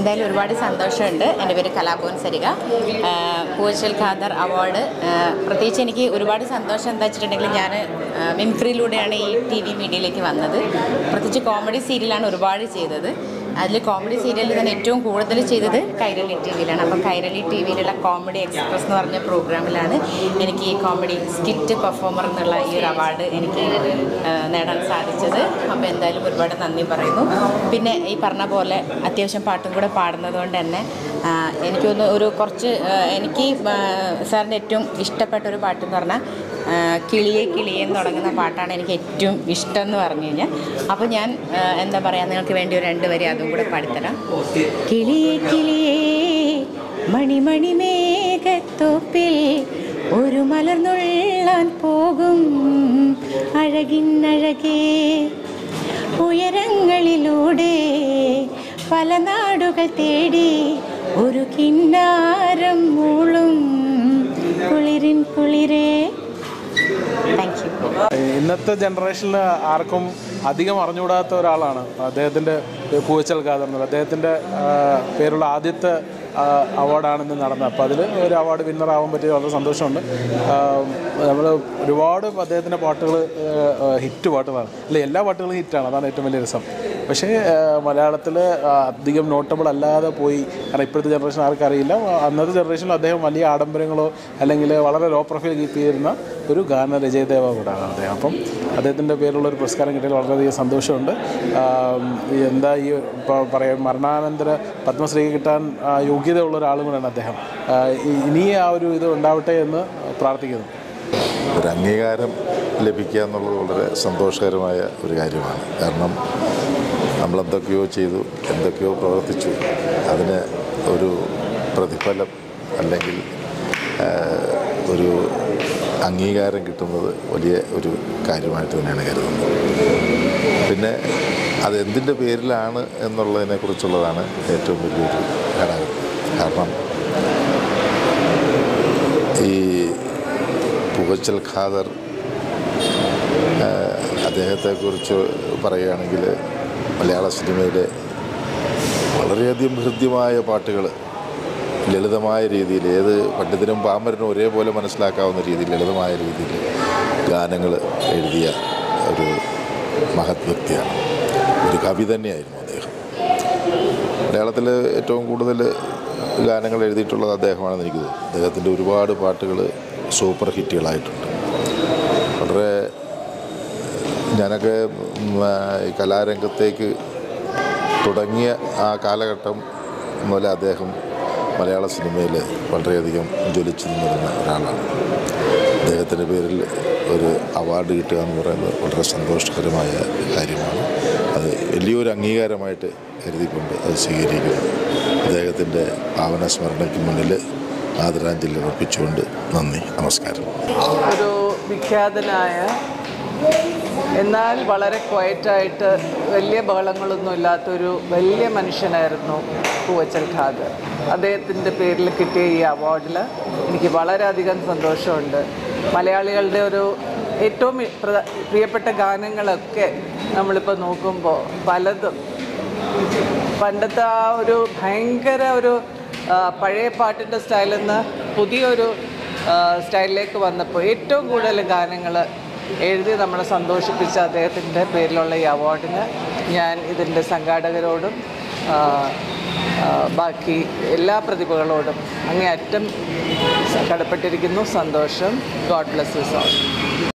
എന്തായാലും ഒരുപാട് സന്തോഷമുണ്ട് എൻ്റെ പേര് കലാഭവൻ സരിക പൂച്ചൽ ഖാദർ അവാർഡ് പ്രത്യേകിച്ച് എനിക്ക് ഒരുപാട് സന്തോഷം എന്താ വെച്ചിട്ടുണ്ടെങ്കിൽ ഞാൻ മിംക്രിയിലൂടെയാണ് ഈ ടി വി മീഡിയയിലേക്ക് വന്നത് പ്രത്യേകിച്ച് കോമഡി സീരിയലാണ് ഒരുപാട് ചെയ്തത് അതിൽ കോമഡി സീരിയലിൽ ഞാൻ ഏറ്റവും കൂടുതൽ ചെയ്തത് കൈരളി ടി വിയിലാണ് അപ്പം കൈരളി ടി വിയിലുള്ള കോമഡി എക്സ്പ്രസ് എന്ന് പറഞ്ഞ പ്രോഗ്രാമിലാണ് എനിക്ക് ഈ കോമഡി സ്കിറ്റ് പെർഫോമർ എന്നുള്ള ഈ ഒരു അവാർഡ് എനിക്ക് ആ, നേടാൻ സാധിച്ചത് അപ്പോൾ എന്തായാലും ഒരുപാട് നന്ദി പറയുന്നു പിന്നെ ഈ പറഞ്ഞ പോലെ അത്യാവശ്യം പാട്ടും കൂടെ പാടുന്നത് കൊണ്ട് തന്നെ ആ, എനിക്കൊന്ന് ഒരു കുറച്ച് ആ, എനിക്ക് ആ, സാറിൻ്റെ ഏറ്റവും ഇഷ്ടപ്പെട്ട ഒരു പാട്ട് എന്ന് പറഞ്ഞാൽ ആ, കിളിയെ കിളിയെ എന്ന് തുടങ്ങുന്ന പാട്ടാണ് എനിക്ക് ഏറ്റവും ഇഷ്ടം എന്ന് പറഞ്ഞു കഴിഞ്ഞാൽ അപ്പോൾ ഞാൻ ആ, എന്താ പറയുക നിങ്ങൾക്ക് വേണ്ടി ഒരു രണ്ട് വരി അതും കൂടെ പാടിത്തരാം കിളിയെ കിളിയേ മണിമണി മേഘത്തോപ്പിൽ ഒരു മലർന്നുള്ളാൻ പോകും അഴകിന്നഴകേ ഉയരങ്ങളിലൂടെ പല നാടുകൾ തേടി ഒരു കിന്നാരം മൂളും കുളിരിൻ കുളിരേ താങ്ക് യു ഇന്നത്തെ ജനറേഷനിൽ ആർക്കും അധികം അറിഞ്ഞുകൂടാത്ത ഒരാളാണ് അദ്ദേഹത്തിൻ്റെ പൂച്ചൽ ഖാദർ എന്നുള്ളത് അദ്ദേഹത്തിൻ്റെ ആ, പേരുള്ള ആദ്യത്തെ അവാർഡാണ് ഇന്ന് നടന്നത് അപ്പോൾ അതിൽ ഒരു അവാർഡ് വിന്നർ ആവാൻ പറ്റിയ വളരെ സന്തോഷമുണ്ട് നമ്മൾ ഒരുപാട് അദ്ദേഹത്തിൻ്റെ പാട്ടുകൾ ഹിറ്റ് പാട്ടുകളാണ് അല്ല എല്ലാ പാട്ടുകളും ഹിറ്റാണ് അതാണ് ഏറ്റവും വലിയ രസം പക്ഷേ മലയാളത്തിൽ അധികം നോട്ടബിൾ അല്ലാതെ പോയി കാരണം ഇപ്പോഴത്തെ ജനറേഷൻ ആർക്കും അറിയില്ല അന്നത്തെ ജനറേഷനിൽ അദ്ദേഹം വലിയ ആഡംബരങ്ങളോ അല്ലെങ്കിൽ വളരെ ലോ പ്രൊഫൈൽ കീപ്പ് ചെയ്യുന്ന ഒരു ഗാന രചയിതാവ് കൂടാണ് അദ്ദേഹം അപ്പം അദ്ദേഹത്തിൻ്റെ പേരുള്ള ഒരു പുരസ്കാരം കിട്ടിയതിൽ വളരെയധികം സന്തോഷമുണ്ട് ആം, ഈ എന്താ ഈ ഇപ്പോൾ പറയാം മരണാനന്തര പത്മശ്രീ കിട്ടാൻ ആ, യോഗ്യതയുള്ള ഒരാളും കൂടെയാണ് അദ്ദേഹം ആ, ഈ- ഇനി ആ ഒരു ഇത് ഉണ്ടാവട്ടെ എന്ന് പ്രാർത്ഥിക്കുന്നു ഒരു അംഗീകാരം ലഭിക്കുക എന്നുള്ളത് വളരെ സന്തോഷകരമായ ഒരു കാര്യമാണ് കാരണം നമ്മൾ എന്തൊക്കെയോ ചെയ്തു എന്തൊക്കെയോ പ്രവർത്തിച്ചു അതിന് ഒരു പ്രതിഫലം അല്ലെങ്കിൽ ആ, ഒരു അംഗീകാരം കിട്ടുന്നത് വലിയ ഒരു കാര്യമായിട്ട് തന്നെയാണ് കരുതുന്നത് പിന്നെ അതെന്തിൻ്റെ പേരിലാണ് എന്നുള്ളതിനെക്കുറിച്ചുള്ളതാണ് ഏറ്റവും വലിയൊരു ഘടകം കാരണം ഈ പുകച്ചൽ ഖാദർ ആ, അദ്ദേഹത്തെക്കുറിച്ച് പറയുകയാണെങ്കിൽ മലയാള സിനിമയിലെ വളരെയധികം ഹൃദ്യമായ പാട്ടുകൾ ലളിതമായ രീതിയിൽ ഏത് പണ്ഡിതനും പാമരനും ഒരേപോലെ മനസ്സിലാക്കാവുന്ന രീതിയിൽ ലളിതമായ രീതിയിൽ ഗാനങ്ങൾ എഴുതിയ ഒരു മഹത് വ്യക്തിയാണ് ഒരു കവി തന്നെയായിരുന്നു അദ്ദേഹം മലയാളത്തിൽ ഏറ്റവും കൂടുതൽ ഗാനങ്ങൾ എഴുതിയിട്ടുള്ളത് അദ്ദേഹമാണെന്ന് എനിക്ക് തോന്നുന്നു അദ്ദേഹത്തിൻ്റെ ഒരുപാട് പാട്ടുകൾ സൂപ്പർ ഹിറ്റുകളായിട്ടുണ്ട് വളരെ ഞാനൊക്കെ ഉം, ആ, ഈ കലാരംഗത്തേക്ക് തുടങ്ങിയ ആ കാലഘട്ടം മുതൽ അദ്ദേഹം മലയാള സിനിമയിൽ വളരെയധികം ജ്വലിച്ചു നിന്നിരുന്ന ഒരാളാണ് അദ്ദേഹത്തിൻ്റെ പേരിൽ ഒരു അവാർഡ് കിട്ടുക എന്ന് പറയുന്നത് വളരെ സന്തോഷകരമായ കാര്യമാണ് അത് വലിയൊരു അംഗീകാരമായിട്ട് കരുതിക്കൊണ്ട് അത് സ്വീകരിക്കുന്നു അദ്ദേഹത്തിൻ്റെ പാവന സ്മരണയ്ക്ക് മുന്നിൽ ആദരാഞ്ജലി അർപ്പിച്ചുകൊണ്ട് നന്ദി നമസ്കാരം ഒരു വിഖ്യാതനായ എന്നാൽ വളരെ ക്വയറ്റായിട്ട് വലിയ ബഹളങ്ങളൊന്നും ഇല്ലാത്തൊരു വലിയ മനുഷ്യനായിരുന്നു പൂവച്ചൽ ഖാദർ അദ്ദേഹത്തിൻ്റെ പേരിൽ കിട്ടിയ ഈ അവാർഡിൽ എനിക്ക് വളരെയധികം സന്തോഷമുണ്ട് മലയാളികളുടെ ഒരു ഏറ്റവും പ്ര- പ്രിയപ്പെട്ട ഗാനങ്ങളൊക്കെ നമ്മളിപ്പോൾ നോക്കുമ്പോൾ പലതും പണ്ടത്തെ ആ ഒരു ഭയങ്കര ഒരു ആ, പഴയ പാട്ടിൻ്റെ സ്റ്റൈലിൽ നിന്ന് പുതിയൊരു ആ, സ്റ്റൈലിലേക്ക് വന്നപ്പോൾ ഏറ്റവും കൂടുതൽ ഗാനങ്ങൾ എഴുതി നമ്മളെ സന്തോഷിപ്പിച്ച അദ്ദേഹത്തിൻ്റെ പേരിലുള്ള ഈ അവാർഡിന് ഞാൻ ഇതിൻ്റെ സംഘാടകരോടും ആ, ആ, ബാക്കി എല്ലാ പ്രതിഭകളോടും അങ്ങേയറ്റം കടപ്പെട്ടിരിക്കുന്നു സന്തോഷം ഗോഡ് ബ്ലസ് യു ഓൾ